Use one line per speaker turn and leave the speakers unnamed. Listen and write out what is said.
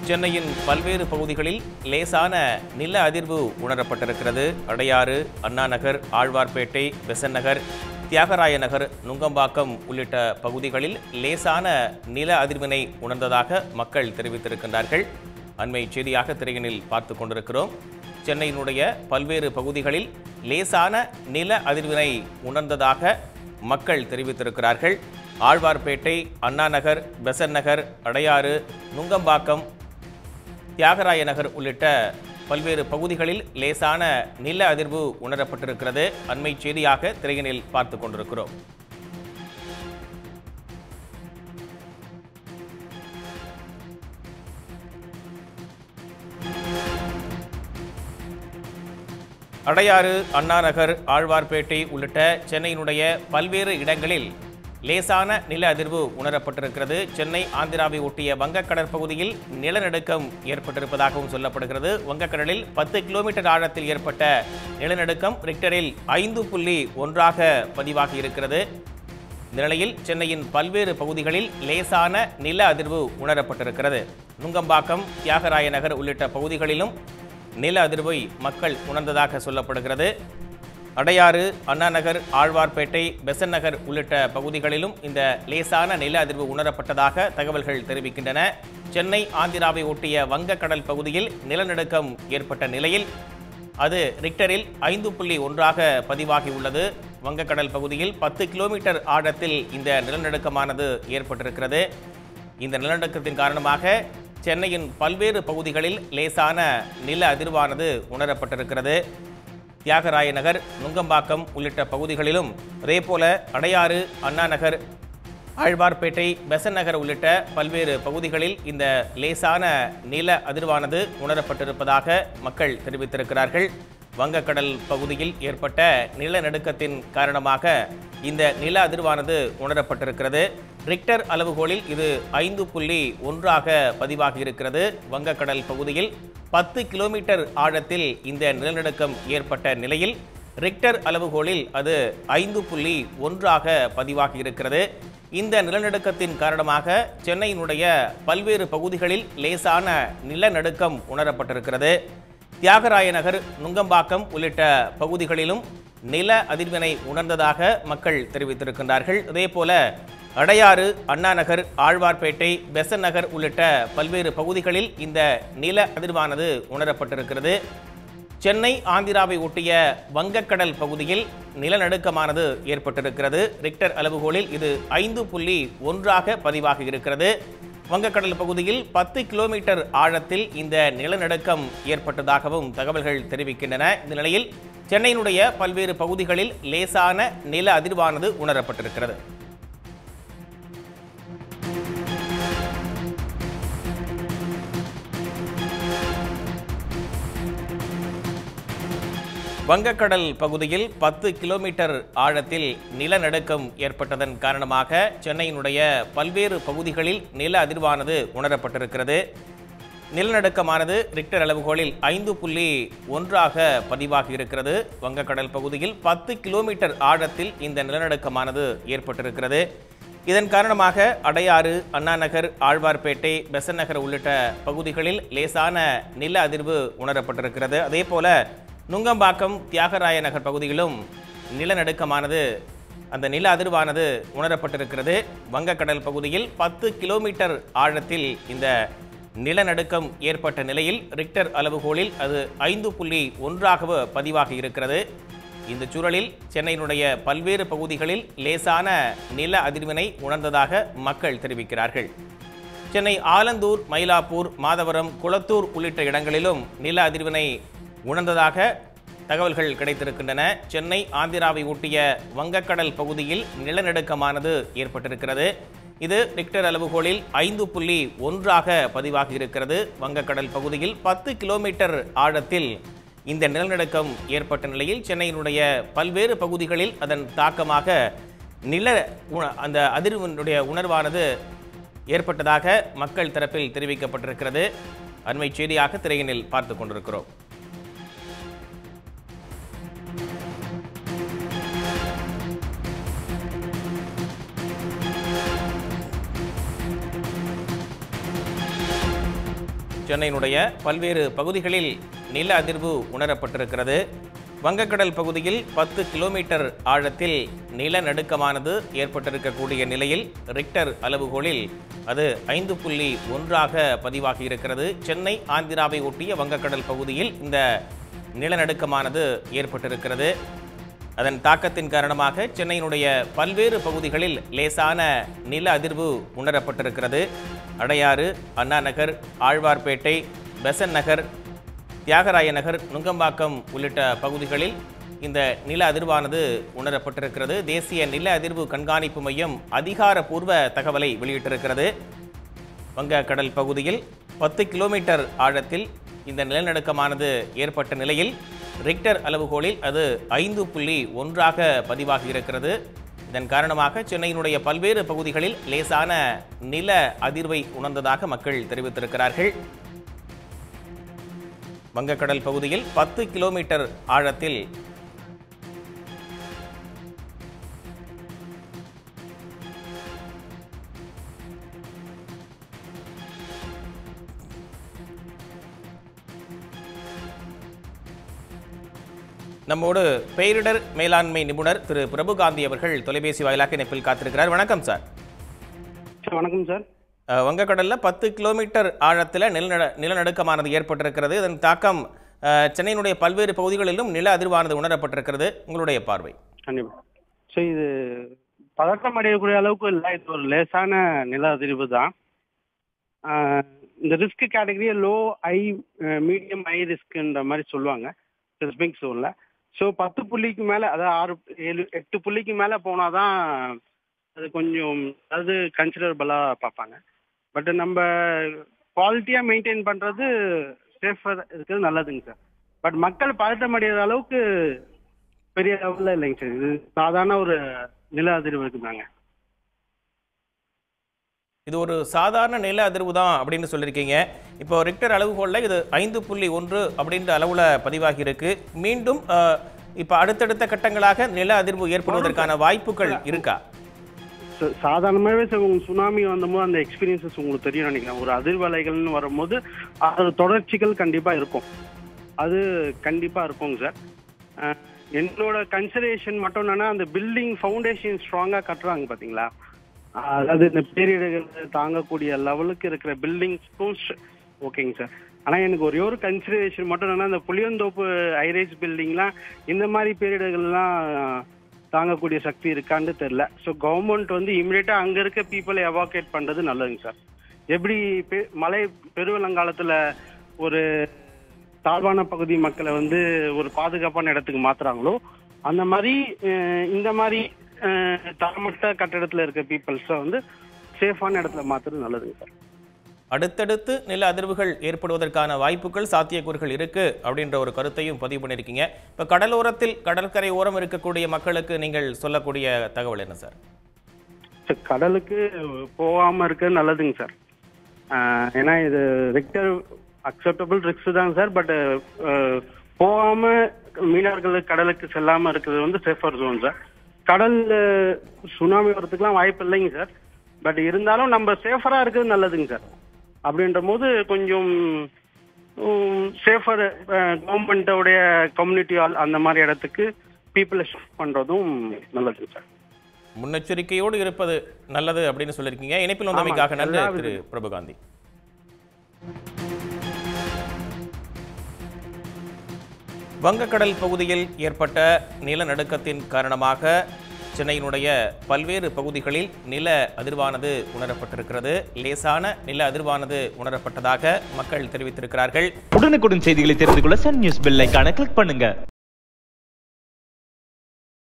சென்னையின் பல்வேறு பகுதிகளில் லேசான நில அதிர்வு உணரப்பட்டிருக்கிறது அடையாறு அண்ணா நகர் ஆழ்வார்பேட்டை பெசன் நகர் தியாகராய நகர் நுங்கம்பாக்கம் உள்ளிட்ட பகுதிகளில் லேசான நில அதிர்வினை உணர்ந்ததாக மக்கள் தெரிவித்திருக்கின்றார்கள் அண்மை செய்தியாக திரையினில் பார்த்து கொண்டிருக்கிறோம் சென்னையினுடைய பல்வேறு பகுதிகளில் லேசான நில அதிர்வினை உணர்ந்ததாக மக்கள் தெரிவித்திருக்கிறார்கள் ஆழ்வார்பேட்டை அண்ணா நகர் பெசன் நகர் அடையாறு நுங்கம்பாக்கம் தியாகராய நகர் உள்ளிட்ட பல்வேறு பகுதிகளில் லேசான நில அதிர்வு உணரப்பட்டிருக்கிறது அண்மை செய்தியாக திரையினில் பார்த்து கொண்டிருக்கிறோம் அடையாறு அண்ணா நகர் ஆழ்வார்பேட்டை உள்ளிட்ட சென்னையினுடைய பல்வேறு இடங்களில் லேசான நில அதிர்வு உணரப்பட்டிருக்கிறது சென்னை ஆந்திராவை ஒட்டிய வங்கக்கடல் பகுதியில் நிலநடுக்கம் ஏற்பட்டிருப்பதாகவும் சொல்லப்படுகிறது வங்கக்கடலில் பத்து கிலோமீட்டர் ஆழத்தில் ஏற்பட்ட நிலநடுக்கம் ரிக்டரில் ஐந்து புள்ளி ஒன்றாக பதிவாகி இருக்கிறது இந்த நிலையில் சென்னையின் பல்வேறு பகுதிகளில் லேசான நில அதிர்வு உணரப்பட்டிருக்கிறது நுங்கம்பாக்கம் தியாகராய நகர் உள்ளிட்ட பகுதிகளிலும் நில அதிர்வை மக்கள் உணர்ந்ததாக சொல்லப்படுகிறது அடையாறு அண்ணா நகர் ஆழ்வார்பேட்டை பெசன் நகர் உள்ளிட்ட பகுதிகளிலும் இந்த லேசான நில அதிர்வு உணரப்பட்டதாக தகவல்கள் தெரிவிக்கின்றன சென்னை ஆந்திராவை ஒட்டிய வங்கக்கடல் பகுதியில் நிலநடுக்கம் ஏற்பட்ட நிலையில் அது ரிக்டரில் ஐந்து புள்ளி ஒன்றாக பதிவாகி உள்ளது வங்கக்கடல் பகுதியில் பத்து கிலோமீட்டர் ஆழத்தில் இந்த நிலநடுக்கமானது ஏற்பட்டிருக்கிறது இந்த நிலநடுக்கத்தின் காரணமாக சென்னையின் பல்வேறு பகுதிகளில் லேசான நில அதிர்வானது உணரப்பட்டிருக்கிறது தியாகராய நகர் நுங்கம்பாக்கம் உள்ளிட்ட பகுதிகளிலும் அதேபோல அடையாறு அண்ணா நகர் ஆழ்வார்பேட்டை பெசன் நகர் உள்ளிட்ட பல்வேறு பகுதிகளில் இந்த லேசான நில அதிர்வானது உணரப்பட்டிருப்பதாக மக்கள் தெரிவித்திருக்கிறார்கள் வங்கக்கடல் பகுதியில் ஏற்பட்ட நிலநடுக்கத்தின் காரணமாக இந்த நில அதிர்வானது உணரப்பட்டிருக்கிறது ரிக்டர் அளவுகோலில் இது ஐந்து புள்ளி ஒன்றாக பதிவாகி இருக்கிறது வங்கக்கடல் பகுதியில் பத்து கிலோமீட்டர் ஆழத்தில் இந்த நிலநடுக்கம் ஏற்பட்ட நிலையில் ரிக்டர் அளவுகோலில் அது ஐந்து புள்ளி ஒன்றாக பதிவாகி இருக்கிறது இந்த நிலநடுக்கத்தின் காரணமாக சென்னையினுடைய பல்வேறு பகுதிகளில் லேசான நிலநடுக்கம் உணரப்பட்டிருக்கிறது தியாகராய நகர் நுங்கம்பாக்கம் உள்ளிட்ட பகுதிகளிலும் நில அதிர்வினை உணர்ந்ததாக மக்கள் தெரிவித்திருக்கின்றார்கள் அதேபோல அடையாறு அண்ணா நகர் ஆழ்வார்பேட்டை பெசன் நகர் உள்ளிட்ட பல்வேறு பகுதிகளில் இந்த நில அதிர்வானது உணரப்பட்டிருக்கிறது சென்னை ஆந்திராவை ஒட்டிய வங்கக்கடல் பகுதியில் நிலநடுக்கமானது ஏற்பட்டிருக்கிறது ரிக்டர் அளவுகோலில் இது ஐந்து புள்ளி ஒன்றாக பதிவாகி இருக்கிறது வங்கக்கடல் பகுதியில் பத்து கிலோமீட்டர் ஆழத்தில் இந்த நிலநடுக்கம் ஏற்பட்டதாகவும் தகவல்கள் தெரிவிக்கின்றன இந்த நிலையில் சென்னையினுடைய பல்வேறு பகுதிகளில் லேசான நில அதிர்வானது உணரப்பட்டிருக்கிறது வங்கக்கடல் பகுதியில் பத்து கிலோமீட்டர் ஆழத்தில் நிலநடுக்கம் ஏற்பட்டதன் காரணமாக சென்னையினுடைய பல்வேறு பகுதிகளில் நில அதிர்வானது உணரப்பட்டிருக்கிறது நிலநடுக்கமானது ரிக்டர் அளவுகோலில் ஐந்து புள்ளி ஒன்றாக பதிவாகி இருக்கிறது வங்கக்கடல் பகுதியில் பத்து கிலோமீட்டர் ஆழத்தில் இந்த நிலநடுக்கமானது ஏற்பட்டிருக்கிறது இதன் காரணமாக அடையாறு அண்ணா நகர் ஆழ்வார்பேட்டை பெசன் நகர் உள்ளிட்ட பகுதிகளில் லேசான நில அதிர்வு உணரப்பட்டிருக்கிறது அதேபோல நுங்கம்பாக்கம் தியாகராய நகர் பகுதியிலும் நிலநடுக்கமானது அந்த நில அதிர்வானது உணரப்பட்டிருக்கிறது வங்கக்கடல் பகுதியில் பத்து கிலோமீட்டர் ஆழத்தில் இந்த நிலநடுக்கம் ஏற்பட்ட நிலையில் ரிக்டர் அளவுகோலில் அது ஐந்து புள்ளி ஒன்றாக பதிவாகி இருக்கிறது இந்த சூழலில் சென்னையினுடைய பல்வேறு பகுதிகளில் லேசான நில அதிர்வினை உணர்ந்ததாக மக்கள் தெரிவிக்கிறார்கள் சென்னை ஆலந்தூர் மயிலாப்பூர் மாதவரம் குளத்தூர் உள்ளிட்ட இடங்களிலும் நில அதிர்வினை உணர்ந்ததாக தகவல்கள் கிடைத்திருக்கின்றன சென்னை ஆந்திராவை ஒட்டிய வங்கக்கடல் பகுதியில் நிலநடுக்கமானது ஏற்பட்டிருக்கிறது இது ரிக்டர் அளவுகோலில் ஐந்து புள்ளி ஒன்றாக பதிவாகி இருக்கிறது வங்கக்கடல் பகுதியில் பத்து கிலோமீட்டர் ஆழத்தில் இந்த நிலநடுக்கம் ஏற்பட்ட நிலையில் சென்னையினுடைய பல்வேறு பகுதிகளில் அதன் தாக்கமாக நில உண- அந்த அதிர்வினுடைய உணர்வானது ஏற்பட்டதாக மக்கள் தரப்பில் தெரிவிக்கப்பட்டிருக்கிறது அண்மை செய்தியாக திரையினில் பார்த்து கொண்டிருக்கிறோம் சென்னையினுடைய பல்வேறு பகுதிகளில் நில அதிர்வு உணரப்பட்டிருக்கிறது வங்கக்கடல் பகுதியில் பத்து கிலோமீட்டர் ஆழத்தில் நிலநடுக்கமானது ஏற்பட்டிருக்கக்கூடிய நிலையில் ரிக்டர் அளவுகோலில் அது ஐந்து புள்ளி ஒன்றாக பதிவாகி இருக்கிறது சென்னை ஆந்திராவை ஒட்டிய வங்கக்கடல் பகுதியில் இந்த நிலநடுக்கமானது ஏற்பட்டிருக்கிறது அதன் தாக்கத்தின் காரணமாக சென்னையினுடைய பல்வேறு பகுதிகளில் லேசான நில அதிர்வு உணரப்பட்டிருக்கிறது அடையாறு அண்ணா நகர் ஆழ்வார்பேட்டை பெசன் நகர் தியாகராய நகர் நுங்கம்பாக்கம் உள்ளிட்ட பகுதிகளில் இந்த நில அதிர்வானது உணரப்பட்டிருக்கிறது தேசிய நில அதிர்வு கண்காணிப்பு மையம் அதிகாரப்பூர்வ தகவலை வெளியிட்டிருக்கிறது வங்கக்கடல் பகுதியில் பத்து கிலோமீட்டர் ஆழத்தில் இந்த நிலநடுக்கமானது ஏற்பட்ட நிலையில் ரிக்டர் அளவுகோலில் அது ஐந்து புள்ளி ஒன்றாக பதிவாகி இருக்கிறது இதன் காரணமாக சென்னையினுடைய பல்வேறு பகுதிகளில் லேசான நில அதிர்வை உணர்ந்ததாக மக்கள் தெரிவித்திருக்கிறார்கள் வங்கக்கடல் பகுதியில் பத்து கிலோமீட்டர் ஆழத்தில் நம்மோடு பேரிடர் மேலாண்மை நிபுணர் திரு பிரபுகாந்தி அவர்கள் தொலைபேசி வாயிலாக இணைப்பில் காத்திருக்கிறார் வணக்கம் சார்
சார் வணக்கம் சார்
அஹ், வங்கக்கடல்ல பத்து கிலோமீட்டர் ஆழத்தில் நிலநட நிலநடுக்கமானது ஏற்பட்டிருக்கிறது இதன் தாக்கம் அஹ், சென்னையினுடைய பல்வேறு பகுதிகளிலும் நில அதிர்வானது உணரப்பட்டிருக்கிறது உங்களுடைய பார்வை
கண்டிப்பா ஸோ இது பதட்டம் அடையக்கூடிய அளவுக்கு இல்லை இது ஒரு லேசான நில அதிர்வு தான் ஆஹ் இந்த ரிஸ்க் கேட்டகரியை லோ ஐ மீடியம் ஐ ரிஸ்க்ன்ற மாதிரி சொல்லுவாங்க ஸ்பெசிபிக் சோனில் ஸோ பத்து புள்ளிக்கு மேலே அதாவது ஆறு ஏழு எட்டு புள்ளிக்கு மேலே போனால் தான் அது கொஞ்சம் அது கன்சிடரபிளாக பார்ப்பாங்க பட் நம்ம குவாலிட்டியாக மெயின்டைன் பண்ணுறது சேஃபர் இருக்கிறது நல்லதுங்க சார் பட் மக்கள் பதட்டம் அடைகிற அளவுக்கு பெரிய லெவலில் இல்லைங்க சார் இது சாதாரண ஒரு நில அதிர்வு இருக்குதாங்க
இது ஒரு சாதாரண நில அதிர்வு தான் அப்படின்னு சொல்லியிருக்கீங்க இப்போ ரிக்டர் அளவுகோலில் இது ஐந்து புள்ளி ஒன்று அப்படின்ற அளவில் பதிவாகி இருக்கு மீண்டும் அஹ், இப்போ அடுத்தடுத்த கட்டங்களாக நில அதிர்வு ஏற்படுவதற்கான வாய்ப்புகள் இருக்கா
ச- சாதாரணமாகவே சார் உங்களுக்கு சுனாமி வந்தபோது அந்த எக்ஸ்பீரியன்சஸ் உங்களுக்கு தெரியும் நினைக்கிறேன் ஒரு அதிர்வலைகள்னு வரும்போது அது தொடர்ச்சிகள் கண்டிப்பாக இருக்கும் அது கண்டிப்பாக இருக்குங்க சார் அஹ், என்னோட கன்சிடரேஷன் மட்டும் என்னன்னா அந்த பில்டிங் ஃபவுண்டேஷன் ஸ்ட்ராங்காக கட்டுறாங்க பார்த்தீங்களா அஹ், அதாவது இந்த பேரிடர்கள் தாங்கக்கூடிய லெவலுக்கு இருக்கிற பில்டிங்ஸ்க்கும் ஓகேங்க சார் ஆனால் எனக்கு ஒரே ஒரு கன்சிடரேஷன் மட்டும் என்னன்னா இந்த புளியந்தோப்பு ஐரேஜ் பில்டிங்லாம் இந்த மாதிரி பேரிடர்கள்லாம் தாங்கக்கூடிய சக்தி இருக்கான்னு தெரியல ஸோ கவர்மெண்ட் வந்து இமிடியேட்டா அங்க இருக்க பீப்புளை எவாக்குவேட் பண்றது நல்லதுங்க சார் எப்படி பெ- மழை பெருவெள்ளங்காலத்துல ஒரு தாழ்வான பகுதி மக்களை வந்து ஒரு பாதுகாப்பான இடத்துக்கு மாத்துறாங்களோ அந்த மாதிரி அஹ், இந்த மாதிரி அஹ், தரமட்ட கட்டடத்துல இருக்க பீப்புள்ஸை வந்து சேஃபான இடத்துல மாத்துறது நல்லதுங்க சார்
அடுத்தடுத்து நில அதிர்வுகள் ஏற்படுவதற்கான வாய்ப்புகள் சாத்தியக்கூறுகள் இருக்கு அப்படின்ற ஒரு கருத்தையும் பதிவு பண்ணியிருக்கீங்க இப்போ கடலோரத்தில் கடற்கரை ஓரம் இருக்கக்கூடிய மக்களுக்கு நீங்கள் சொல்லக்கூடிய தகவல் என்ன சார்
சார், கடலுக்கு போகாம இருக்க நல்லதுங்க சார் ஆஹ் ஏன்னா இது ரெக்டர் அக்செப்டபிள் ரிஸ்க் தான் சார் பட் போகாம மீனவர்கள் கடலுக்கு செல்லாம இருக்கிறது வந்து சேஃபர் ஜோன் சார் கடல்ல சுனாமி வரதுக்குலாம் வாய்ப்பு இல்லைங்க சார் பட் இருந்தாலும் நம்ம சேஃபரா இருக்கிறது நல்லதுங்க சார் அப்படின்ற போது கொஞ்சம் சேஃபர் கவர்மெண்ட்டோடைய கம்யூனிட்டி அந்த மாதிரி இடத்துக்கு பீப்புளை ஷிஃப்ட் பண்றதும் நல்லதுங்க சார்
முன்னெச்சரிக்கையோடு இருப்பது நல்லது அப்படின்னு சொல்லியிருக்கீங்க இணைப்பில் வந்தமைக்காக
ஆமா,
நன்றி
எல்லா
திரு பிரபுகாந்தி வங்கக்கடல் பகுதியில் ஏற்பட்ட நிலநடுக்கத்தின் காரணமாக சென்னையினுடைய பல்வேறு பகுதிகளில் நில அதிர்வானது உணரப்பட்டிருக்கிறது லேசான நில அதிர்வானது உணரப்பட்டதாக மக்கள் தெரிவித்திருக்கிறார்கள்
உடனுக்குடன் செய்திகளை தெரிந்து கொள்ள சன் நியூஸ் பெல் ஐகானை கிளிக் பண்ணுங்க